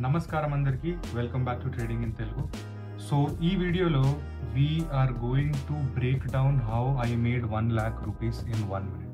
నమస్కారం అందరికీ welcome back to trading in Telugu so ఈ వీడియోలో we are going to break down how I made one lakh rupees in one minute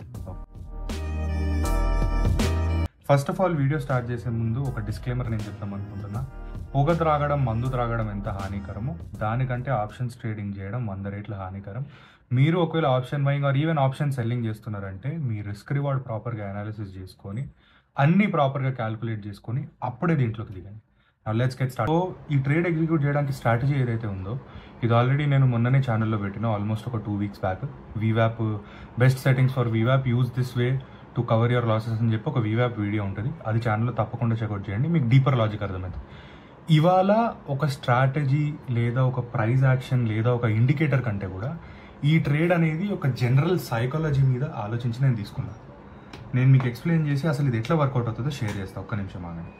first of all video start చేసే ముందు ఒక disclaimer నేను చెప్తాం అనుకుంటున్నా పొగ త్రాగడం మందు త్రాగడం ఎంత హానికరమో దానికంటే ఆప్షన్స్ ట్రేడింగ్ చేయడం వంద రేట్లు హానికరం మీరు ఒకవేళ option buying or even option selling చేస్తున్నారంటే మీ రిస్క్ రివార్డ్ ప్రాపర్గా అనాలిసిస్ చేసుకొని అన్ని ప్రాపర్గా క్యాలిక్యులేట్ చేసుకొని అప్పుడే దీంట్లోకి దిగండి లెట్స్ గెట్ స్టార్ట్ సో ఈ ట్రేడ్ ఎగ్జిక్యూట్ చేయడానికి స్ట్రాటజీ ఏదైతే ఉందో ఇది ఆల్రెడీ నేను మొన్ననే ఛానల్లో పెట్టిన ఆల్మోస్ట్ ఒక టూ వీక్స్ బ్యాక్ వీవ్యాప్ బెస్ట్ సెట్టింగ్స్ ఫర్ వీవ్యాప్ use this way to cover your losses అని చెప్పి ఒక వీవ్యాప్ వీడియో ఉంటుంది అది ఛానల్లో తప్పకుండా చెక్అవుట్ చేయండి మీకు డీపర్ లాజిక్ అర్థమవుతుంది ఇవాళ ఒక స్ట్రాటజీ లేదా ఒక ప్రైజ్ యాక్షన్ లేదా ఒక ఇండికేటర్ కంటే కూడా ఈ ట్రేడ్ అనేది ఒక జనరల్ సైకాలజీ మీద ఆలోచించి నేను తీసుకున్నాను నేను మీకు ఎక్స్ప్లెయిన్ చేసి అసలు ఇది ఎట్లా వర్కౌట్ అవుతుందో షేర్ చేస్తాను ఒక్క నిమిషం ఆగండి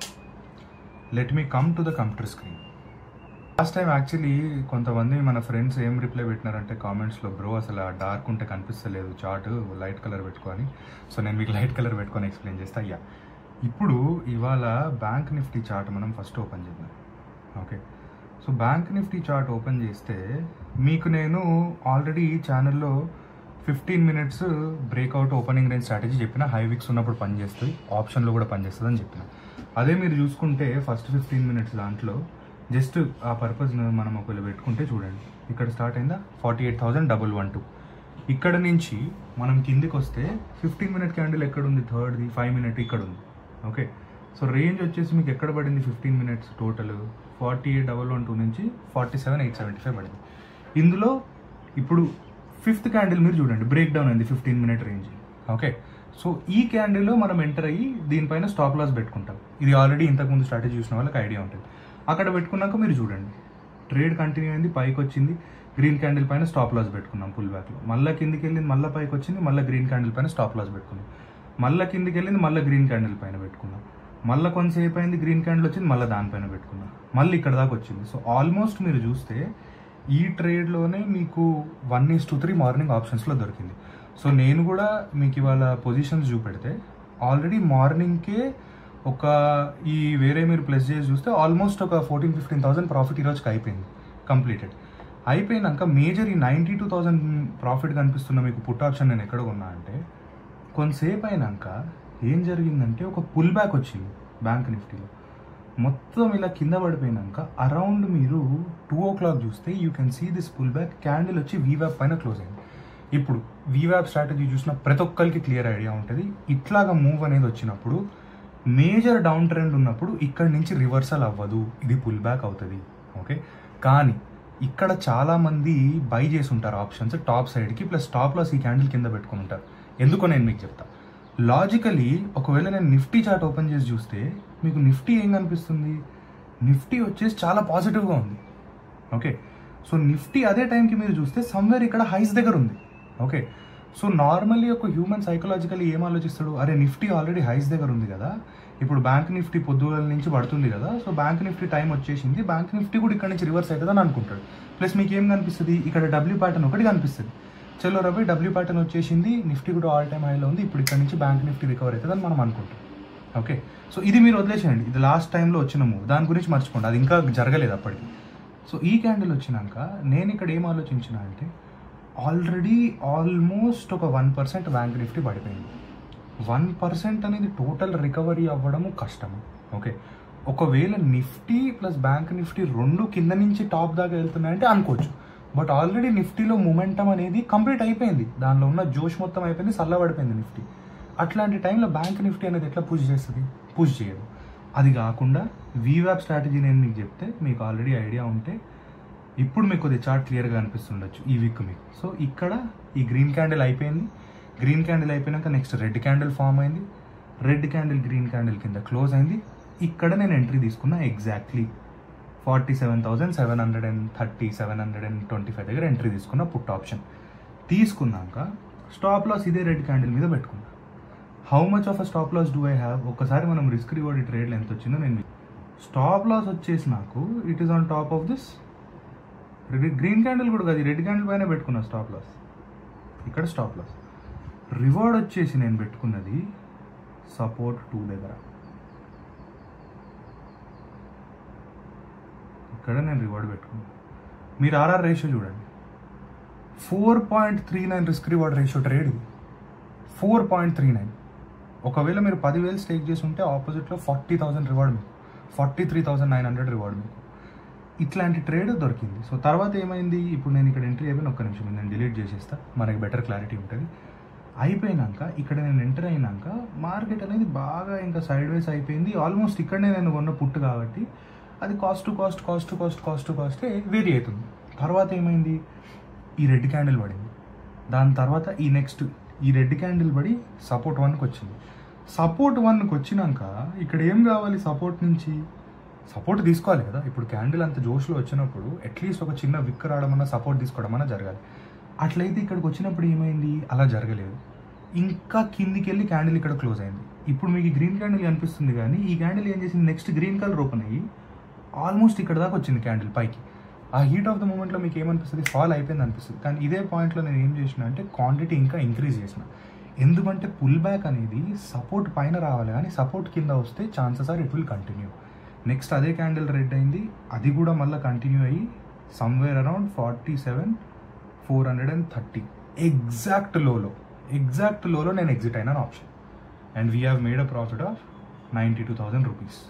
let me come to the computer screen last time actually కొంతమంది మన ఫ్రెండ్స్ ఏం రిప్లై పెట్టినారంటే కామెంట్స్లో బ్రో అసలు ఆ డార్క్ ఉంటే కనిపిస్తలేదు చార్ట్ లైట్ కలర్ పెట్టుకొని సో నేను మీకు లైట్ కలర్ పెట్టుకొని ఎక్స్ప్లెయిన్ చేస్తా అయ్యా ఇప్పుడు ఇవాళ బ్యాంక్ నిఫ్టీ చార్ట్ మనం ఫస్ట్ ఓపెన్ చేద్దాం okay so bank Nifty chart open చేస్తే మీకు నేను ఆల్రెడీ ఛానల్లో fifteen minutes breakout opening range strategy చెప్పిన హై విక్స్ ఉన్నప్పుడు పనిచేస్తుంది ఆప్షన్లో కూడా పనిచేస్తుంది అని చెప్పిన అదే మీరు చూసుకుంటే ఫస్ట్ ఫిఫ్టీన్ మినిట్స్ దాంట్లో జస్ట్ ఆ పర్పస్ మనం ఒకవేళ పెట్టుకుంటే చూడండి ఇక్కడ స్టార్ట్ అయిందా forty eight thousand double one two ఇక్కడ నుంచి మనం కిందికి వస్తే ఫిఫ్టీన్ మినిట్ క్యాండిల్ ఎక్కడ ఉంది థర్డ్ది ఫైవ్ మినిట్ ఇక్కడ ఉంది ఓకే సో రేంజ్ వచ్చేసి మీకు ఎక్కడ పడింది fifteen minutes total forty eight double one two నుంచి forty seven eight seventy five పడింది ఇందులో ఇప్పుడు ఫిఫ్త్ క్యాండిల్ మీరు చూడండి బ్రేక్ డౌన్ అయింది fifteen minute range okay so ఈ క్యాండిల్లో మనం ఎంటర్ అయ్యి దీనిపైన స్టాప్ లాస్ పెట్టుకుంటాం ఇది ఆల్రెడీ ఇంతకుముందు స్ట్రాటజీ చూసిన వాళ్ళకి ఐడియా ఉంటుంది అక్కడ పెట్టుకున్నాక మీరు చూడండి ట్రేడ్ కంటిన్యూ అయింది పైకి వచ్చింది గ్రీన్ క్యాండిల్ పైన స్టాప్ లాస్ పెట్టుకున్నాం పుల్ బ్యాక్లో మళ్ళీ కిందికి వెళ్ళింది మళ్ళీ పైకి వచ్చింది మళ్ళీ గ్రీన్ క్యాండిల్ పైన స్టాప్ లాస్ పెట్టుకున్నాం మళ్ళీ కిందికి వెళ్ళింది మళ్ళీ గ్రీన్ క్యాండిల్ పైన పెట్టుకున్నాం మళ్ళీ కొంతసేపు అయింది గ్రీన్ క్యాండిల్ వచ్చింది మళ్ళీ దానిపైన పెట్టుకున్నాం మళ్ళీ ఇక్కడ దాకా వచ్చింది సో ఆల్మోస్ట్ మీరు చూస్తే ఈ ట్రేడ్లోనే మీకు one is to three morning ఆప్షన్స్లో దొరికింది సో నేను కూడా మీకు ఇవాళ పొజిషన్స్ చూపెడితే ఆల్రెడీ మార్నింగ్కే ఒక ఈ వేరే మీరు ప్లస్ చేసి చూస్తే ఆల్మోస్ట్ ఒక ఫోర్టీన్ ఫిఫ్టీన్ థౌసండ్ ప్రాఫిట్ ఈరోజుకి అయిపోయింది కంప్లీటెడ్ అయిపోయినాక మేజర్ ఈ నైంటీ టూ థౌసండ్ ప్రాఫిట్ కనిపిస్తున్న మీకు పుట్ ఆప్షన్ నేను ఎక్కడ కొన్నా అంటే కొంతసేపు అయినాక ఏం జరిగిందంటే ఒక పుల్ బ్యాక్ వచ్చింది బ్యాంక్ నిఫ్టీలో మొత్తం ఇలా కింద పడిపోయినాక అరౌండ్ మీరు టూ ఓ క్లాక్ చూస్తే you can see this pull back candle వచ్చి వీవ్యాప్ పైన క్లోజ్ అయింది ఇప్పుడు వీవ్యాప్ స్ట్రాటజీ చూసిన ప్రతి ఒక్కరికి క్లియర్ ఐడియా ఉంటుంది ఇట్లాగా మూవ్ అనేది వచ్చినప్పుడు మేజర్ డౌన్ ట్రెండ్ ఉన్నప్పుడు ఇక్కడ నుంచి రివర్సల్ అవ్వదు ఇది పుల్ బ్యాక్ అవుతుంది ఓకే కానీ ఇక్కడ చాలా మంది బై చేసి ఉంటారు ఆప్షన్స్ టాప్ సైడ్కి ప్లస్ టాప్ లాస్ ఈ క్యాండిల్ కింద పెట్టుకుని ఉంటారు ఎందుకో నేను మీకు చెప్తా లాజికలీ ఒకవేళ నేను నిఫ్టీ చార్ట్ ఓపెన్ చేసి చూస్తే మీకు నిఫ్టీ ఏం కనిపిస్తుంది నిఫ్టీ వచ్చేసి చాలా పాజిటివ్గా ఉంది ఓకే సో నిఫ్టీ అదే టైంకి మీరు చూస్తే సమ్వేర్ ఇక్కడ హైస్ దగ్గర ఉంది ఓకే సో నార్మల్లీ ఒక హ్యూమన్ సైకలాజికల్లీ ఏం ఆలోచిస్తాడు అరే నిఫ్టీ ఆల్రెడీ హైస్ దగ్గర ఉంది కదా ఇప్పుడు బ్యాంక్ నిఫ్టీ పొద్దుగల నుంచి పడుతుంది కదా సో బ్యాంక్ నిఫ్టీ టైం వచ్చేసింది బ్యాంక్ నిఫ్టీ కూడా ఇక్కడ నుంచి రివర్స్ అవుతుంది అని అనుకుంటాడు ప్లస్ మీకు ఏం కనిపిస్తుంది ఇక్కడ డబ్ల్యూ ప్యాటర్న్ ఒకటి కనిపిస్తుంది చలో రవి డబ్ల్యూ ప్యాటర్న్ వచ్చేసింది నిఫ్టీ కూడా ఆల్ టైమ్ హైలో ఉంది ఇప్పుడు ఇక్కడ నుంచి బ్యాంక్ నిఫ్టీ రికవర్ అవుతుంది అని మనం అనుకుంటాం ఓకే సో ఇది మీరు వదిలేసేయండి ఇది లాస్ట్ టైంలో వచ్చిన మూవ్ దాని గురించి మర్చిపోండి అది ఇంకా జరగలేదు అప్పటికి సో ఈ క్యాండిల్ వచ్చినాక నేను ఇక్కడ ఏం ఆలోచించిన అంటే ఆల్రెడీ ఆల్మోస్ట్ ఒక వన్ పర్సెంట్ బ్యాంక్ నిఫ్టీ పడిపోయింది వన్ పర్సెంట్ అనేది టోటల్ రికవరీ అవ్వడము కష్టము ఓకే ఒకవేళ నిఫ్టీ ప్లస్ బ్యాంక్ నిఫ్టీ రెండు కింద నుంచి టాప్ దాకా వెళ్తున్నాయంటే అనుకోవచ్చు బట్ ఆల్రెడీ నిఫ్టీలో మూమెంటం అనేది కంప్లీట్ అయిపోయింది దానిలో ఉన్న జోష్ మొత్తం అయిపోయింది చల్లబడిపోయింది నిఫ్టీ అట్లాంటి టైంలో బ్యాంక్ నిఫ్టీ అనేది ఎట్లా పుష్ చేస్తుంది పుష్ చేయదు అది కాకుండా వీవ్యాప్ స్ట్రాటజీ నేను మీకు చెప్తే మీకు ఆల్రెడీ ఐడియా ఉంటే ఇప్పుడు మీకు కొద్దిగా చార్ట్ క్లియర్గా అనిపిస్తుండొచ్చు ఈ వీక్ మీకు సో ఇక్కడ ఈ గ్రీన్ క్యాండిల్ అయిపోయింది గ్రీన్ క్యాండిల్ అయిపోయినాక నెక్స్ట్ రెడ్ క్యాండిల్ ఫామ్ అయింది రెడ్ క్యాండిల్ గ్రీన్ క్యాండిల్ కింద క్లోజ్ అయింది ఇక్కడ నేను ఎంట్రీ తీసుకున్నా exactly forty seven thousand seven hundred and thirty seven hundred and twenty five దగ్గర ఎంట్రీ తీసుకున్న పుట్ ఆప్షన్ తీసుకున్నాక స్టాప్ లాస్ ఇదే రెడ్ క్యాండిల్ మీద పెట్టుకున్నా how much of a stop loss do I have ఒకసారి మనం రిస్క్ రివార్డ్ ట్రేడ్లో ఎంత వచ్చిందో నేను స్టాప్ లాస్ వచ్చేసి నాకు it is on top of this green candle కూడా కాదు రెడ్ క్యాండిల్ పైన పెట్టుకున్నా స్టాప్ లాస్ ఇక్కడ స్టాప్ లాస్ రివార్డ్ వచ్చేసి నేను పెట్టుకున్నది సపోర్ట్ టూ దగ్గర ఇక్కడ నేను రివార్డ్ పెట్టుకున్నాను మీరు ఆర్ఆర్ రేషియో చూడండి four point three nine risk reward ratio trade ఇది ఫోర్ పాయింట్ త్రీ నైన్ ఒకవేళ మీరు పదివేలు స్టేక్ చేసి ఉంటే ఆపోజిట్లో ఫార్టీ థౌసండ్ రివార్డ్ మీకు forty three thousand nine hundred reward మీకు ఇట్లాంటి ట్రేడ్ దొరికింది సో తర్వాత ఏమైంది ఇప్పుడు నేను ఇక్కడ ఎంట్రీ అయిపోయిన ఒక్క నిమిషం నేను డిలీట్ చేసేస్తా మనకి బెటర్ క్లారిటీ ఉంటుంది అయిపోయినాక ఇక్కడ నేను ఎంటర్ అయినాక మార్కెట్ అనేది బాగా ఇంకా సైడ్ వేస్ అయిపోయింది ఆల్మోస్ట్ ఇక్కడనే నేను కొన్న పుట్టు కాబట్టి అది cost to cost cost to cost cost to cost వేరీ అవుతుంది తర్వాత ఏమైంది ఈ రెడ్ క్యాండిల్ పడింది దాని తర్వాత ఈ నెక్స్ట్ ఈ రెడ్ క్యాండిల్ పడి సపోర్ట్ వన్కి వచ్చింది సపోర్ట్ వన్కి వచ్చినాక ఇక్కడ ఏం కావాలి సపోర్ట్ నుంచి సపోర్ట్ తీసుకోవాలి కదా ఇప్పుడు క్యాండిల్ అంత జోష్లో వచ్చినప్పుడు అట్లీస్ట్ ఒక చిన్న విక్ రావడమన్నా సపోర్ట్ తీసుకోవడం అన్నా జరగాలి అట్లయితే ఇక్కడికి వచ్చినప్పుడు ఏమైంది అలా జరగలేదు ఇంకా కిందికి వెళ్ళి క్యాండిల్ ఇక్కడ క్లోజ్ అయింది ఇప్పుడు మీకు గ్రీన్ క్యాండిల్ కనిపిస్తుంది కానీ ఈ క్యాండిల్ ఏం చేసింది నెక్స్ట్ గ్రీన్ కలర్ ఓపెన్ అయ్యి ఆల్మోస్ట్ ఇక్కడ దాకా వచ్చింది క్యాండిల్ పైకి ఆ హీట్ ఆఫ్ ద మూమెంట్లో మీకు ఏమనిపిస్తుంది ఫాల్ అయిపోయింది అనిపిస్తుంది కానీ ఇదే పాయింట్లో నేను ఏం చేసిన అంటే క్వాంటిటీ ఇంకా ఇంక్రీజ్ చేసిన ఎందుకంటే పుల్ బ్యాక్ అనేది సపోర్ట్ పైన రావాలి కానీ సపోర్ట్ కింద వస్తే chances are it will continue next అదే క్యాండిల్ రెడ్ అయింది అది కూడా మళ్ళీ కంటిన్యూ అయ్యి somewhere around forty seven four hundred and thirty exact లోలో ఎగ్జాక్ట్ లోలో నేను ఎగ్జిట్ అయినాను option and we have made a profit of ninety two thousand rupees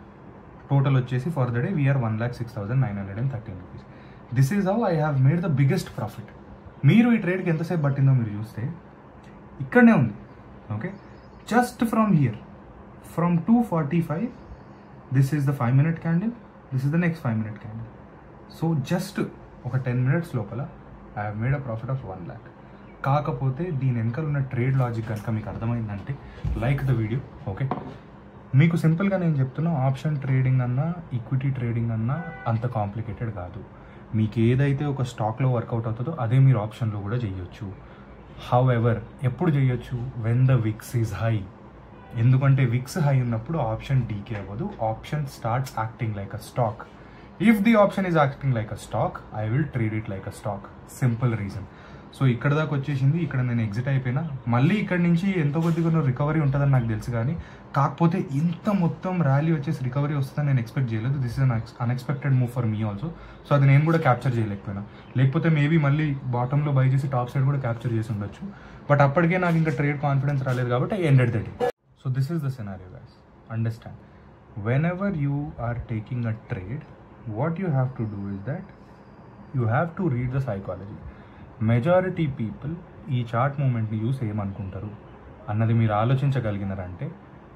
total వచ్చేసి for the day we are one lakh six thousand nine hundred and thirteen rupees this is how I have made the biggest profit మీరు ఈ ట్రేడ్కి ఎంతసేపు పట్టిందో మీరు చూస్తే ఇక్కడనే ఉంది okay just from here from two forty five this is the five minute candle this is the next five minute candle so just ఒక టెన్ మినిట్స్ లోపల I have made a profit of one lakh కాకపోతే దీని వెనకాల ఉన్న trade logic కనుక మీకు అర్థమైందంటే like the video okay మీకు సింపుల్గా నేను చెప్తున్నా ఆప్షన్ ట్రేడింగ్ అన్నా ఈక్విటీ ట్రేడింగ్ అన్నా అంత కాంప్లికేటెడ్ కాదు మీకు ఏదైతే ఒక స్టాక్లో వర్కౌట్ అవుతుందో అదే మీరు ఆప్షన్లో కూడా చేయొచ్చు హౌ ఎవర్ ఎప్పుడు చేయొచ్చు when the VIX is high ఎందుకంటే విక్స్ హై ఉన్నప్పుడు ఆప్షన్ డీకే అవ్వదు option starts acting like a stock if the option is acting like a stock I will trade it like a stock simple reason so ఇక్కడ దాకా వచ్చేసింది ఇక్కడ నేను exit అయిపోయినా మళ్ళీ ఇక్కడ నుంచి ఎంతో కొద్దిగా రికవరీ ఉంటుందని నాకు తెలుసు కానీ కాకపోతే ఇంత మొత్తం ర్యాలీ వచ్చేసి రికవరీ వస్తుందని నేను ఎక్స్పెక్ట్ చేయలేదు this is unexpected move for me also so అది నేను కూడా క్యాప్చర్ చేయలేకపోయినా లేకపోతే మేబీ మళ్ళీ బాటంలో బై చేసి టాప్ సైడ్ కూడా క్యాప్చర్ చేసి ఉండొచ్చు బట్ అప్పటికే నాకు ఇంకా ట్రేడ్ కాన్ఫిడెన్స్ రాలేదు కాబట్టి ended that so this is the scenario guys understand whenever you are taking a trade what you have to do is that you have to read the psychology majority people ఈ chart మూమెంట్ని చూసి ఏమనుకుంటారు అన్నది మీరు ఆలోచించగలిగినారంటే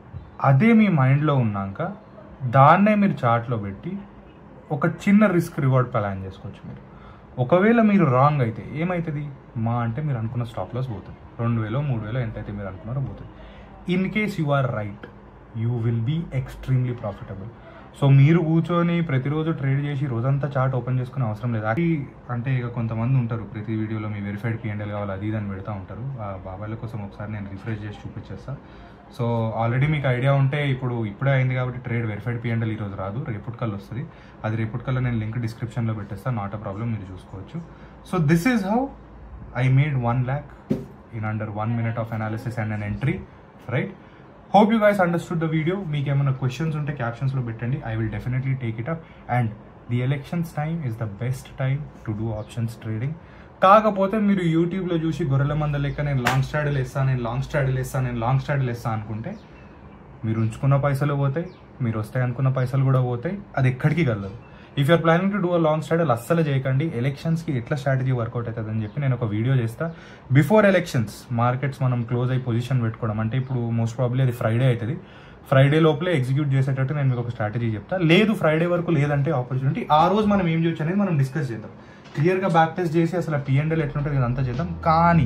అదే మీ మైండ్లో ఉన్నాక దాన్నే మీరు చార్ట్లో పెట్టి ఒక చిన్న రిస్క్ రివార్డ్ ప్లాన్ చేసుకోవచ్చు మీరు ఒకవేళ మీరు రాంగ్ అయితే ఏమవుతుంది మా అంటే మీరు అనుకున్న స్టాప్ లాస్ పోతుంది రెండు వేలో మూడు వేలో ఎంతైతే మీరు అనుకున్నారో పోతుంది in case you are right you will be extremely profitable so మీరు కూర్చొని ప్రతిరోజు ట్రేడ్ చేసి రోజంతా చార్ట్ ఓపెన్ చేసుకునే అవసరం లేదు అది అంటే ఇక కొంతమంది ఉంటారు ప్రతి వీడియోలో మీ వెరిఫైడ్ పిఎండల్ కావాలి అది ఇది అని పెడతా ఉంటారు ఆ బాబాయిల కోసం ఒకసారి నేను రిఫ్రెష్ చేసి చూపించేస్తా సో ఆల్రెడీ మీకు ఐడియా ఉంటే ఇప్పుడు ఇప్పుడే అయింది కాబట్టి ట్రేడ్ వెరిఫైడ్ పిఎండల్ ఈరోజు రాదు రేపటికల్ వస్తుంది అది రేపటికల్లా నేను లింక్ డిస్క్రిప్షన్లో పెట్టేస్తాను నాట్ అ ప్రాబ్లం మీరు చూసుకోవచ్చు so this is how I made one lakh in under one minute of analysis and an entry right hope you guys understood the video మీకు ఏమైనా క్వశ్చన్స్ ఉంటే క్యాప్షన్స్లో పెట్టండి I will definitely take it up and the elections time is the best time to do options trading కాకపోతే మీరు యూట్యూబ్లో చూసి గొర్రెల మంద లెక్క నేను లాంగ్ స్టాడిల్ వేస్తాను నేను లాంగ్ స్టాడిల్ వేస్తాను నేను లాంగ్ స్టాడిల్ వేస్తాను అనుకుంటే మీరు ఉంచుకున్న పైసలు పోతాయి మీరు వస్తాయి అనుకున్న పైసలు కూడా పోతాయి అది ఎక్కడికి కలదు if you're planning to do a long straddle అస్సలు చేయకండి ఎలక్షన్స్కి ఎట్లా స్ట్రాటజీ వర్కౌట్ అవుతుంది అని చెప్పి నేను ఒక వీడియో చేస్తా బిఫోర్ ఎలక్షన్స్ మార్కెట్స్ మనం క్లోజ్ అయ్యి పొజిషన్ పెట్టుకోవడం అంటే ఇప్పుడు మోస్ట్ ప్రాబ్లీ అది ఫ్రైడే అవుతుంది ఫ్రైడే లోపలే ఎగ్జిక్యూట్ చేసేటట్టు నేను మీకు ఒక స్ట్రాటజీ చెప్తా లేదు ఫ్రైడే వరకు లేదంటే ఆపర్చునిటీ ఆ రోజు మనం ఏం చేయొచ్చు అనేది మనం డిస్కస్ చేద్దాం క్లియర్గా బ్యాక్ టెస్ట్ చేసి అసలు పిఎండల్ ఎట్లుంటుంది ఇదంతా చేద్దాం కానీ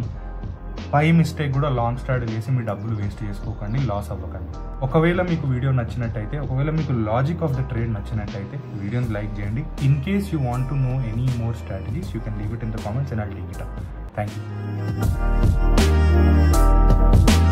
పై మిస్టేక్ కూడా లాంగ్ స్టార్ట్ చేసి మీ డబ్బులు వేస్ట్ చేసుకోకండి లాస్ అవ్వకండి ఒకవేళ మీకు వీడియో నచ్చినట్టయితే ఒకవేళ మీకు లాజిక్ ఆఫ్ ద ట్రేడ్ నచ్చినట్టయితే వీడియోని లైక్ చేయండి in case you want to know any more strategies you can leave it in the comments and I leave it up thank you